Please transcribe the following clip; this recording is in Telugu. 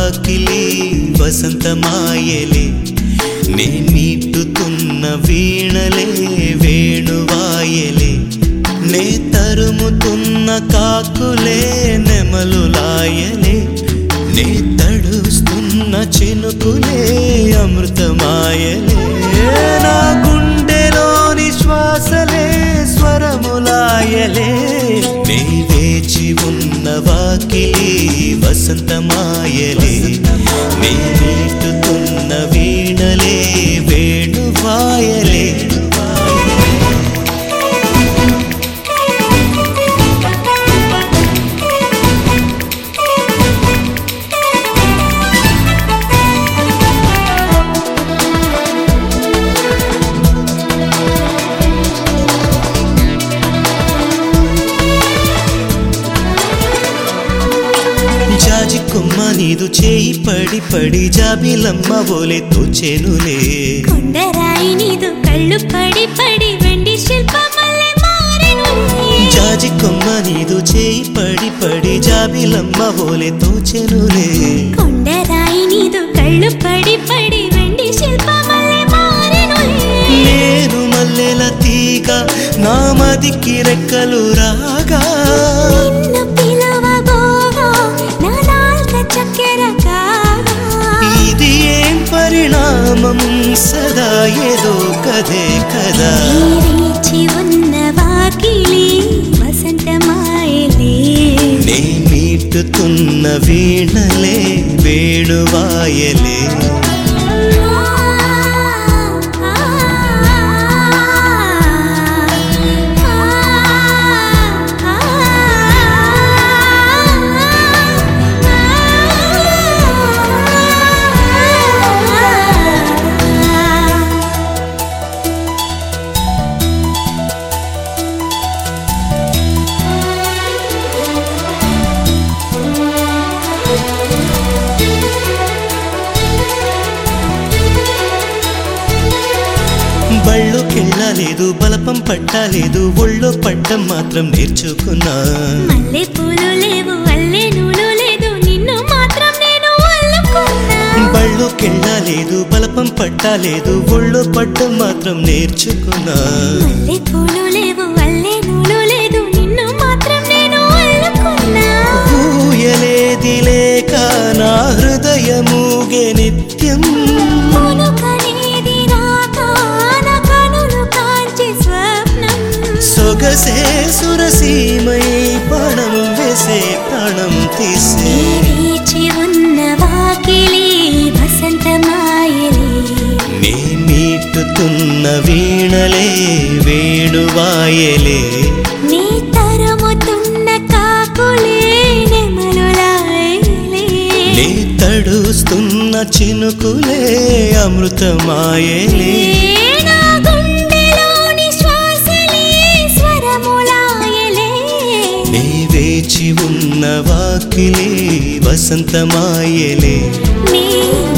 వాకిలి వసంతమాయలే నే మీటుతున్న వీణలే వేణువాయలే నే తరుముతున్న కాకులే నెమలులాయలే నే తడుస్తున్న చినుకులే అమృతమాయలే నా గుండెలోని శ్వాసలే స్వరములాయలే నే వేచి ఉన్న వాకిలి వసంతమాయలే నే మీటుతున్న వీణలే వేణువాయలే జాజి కొమ్మ నీదు చేయి పడి పడి జాబిలమ్మ ఓలే తోచెనులే కొండరాయి నీదు కళ్ళు పడి పడి వెండి శిల్పమల్లె మారెను జాజి కొమ్మ నీదు చేయి పడి పడి జాబిలమ్మ ఓలే తోచెనులే కొండరాయి నీదు కళ్ళు పడి పడి వెండి శిల్పమల్లె మారెను నేను మల్లెల తీగ నా మదికి రెక్కలు రాగా నిన్ను పిలవబోగా నా నాల్క చక్కెర కాగా ఇది ఏం పరిణామం సదా ఏదో కదే కదా నీరీచి ఉన్న వాకిలి వసంతమాయలే నే మీటుతున్న వీణలే వేణువాయలే బళ్ళు కెళ్ళలేదు బలపం పట్టలేదు ఒళ్ళో పడ్డం మాత్రం నేర్చుకున్నా మల్లె పూలు లేవు అల్లె నూలు లేదు నిన్ను మాత్రం నేను అల్లుకున్నా బళ్ళు కెళ్ళలేదు బలపం పట్టలేదు ఒళ్ళో పడ్డం మాత్రం నేర్చుకున్నా మల్లె పూలు లేవు అల్లె నూలు లేదు నిన్ను మాత్రం నేను అల్లుకున్నా ఊయలేది లేక నా హృదయమూగే నిత్యం కొనుకనేది రాక నా కనులు కాంచి స్వప్నం సొగసే సురసీమై ప్రాణం వేసే ప్రాణం తీసే నీరీచి ఉన్న వాకిలి వసంతమాయలే నీ మీటుతున్న వీణలే వేణువాయలే నీ తరుముతున్న కాకులే నెమలులాయలే నీ తడుస్తున్న చినుకులే అమృతమాయలే నా గుండెలోని శ్వాసలే స్వరములాయలే నీ వేచి ఉన్న వాకిలి వసంతమాయలే నీ